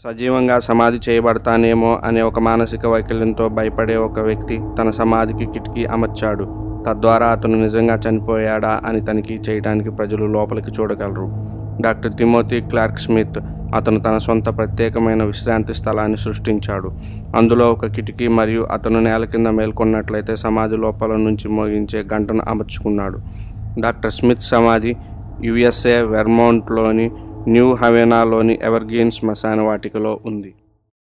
సజీవంగా సమాధి చేయబడతానేమో అనే ఒక మానసిక వైకల్యంతో భయపడే ఒక వ్యక్తి తన సమాధికి కిటికీ అమర్చాడు తద్వారా అతను నిజంగా చనిపోయాడా అని తనిఖీ చేయడానికి ప్రజలు లోపలికి చూడగలరు డాక్టర్ తిమోతి క్లార్క్ స్మిత్ అతను తన సొంత ప్రత్యేకమైన విశ్రాంతి స్థలాన్ని సృష్టించాడు అందులో ఒక కిటికీ మరియు అతను నేల కింద మేల్కొన్నట్లయితే సమాధి లోపల నుంచి మోగించే గంటను అమర్చుకున్నాడు డాక్టర్ స్మిత్ సమాధి యుఎస్ఏ వెర్మౌంట్లోని న్యూ హవేనాలోని ఎవర్గ్రీన్ శ్మశాన వాటికలో ఉంది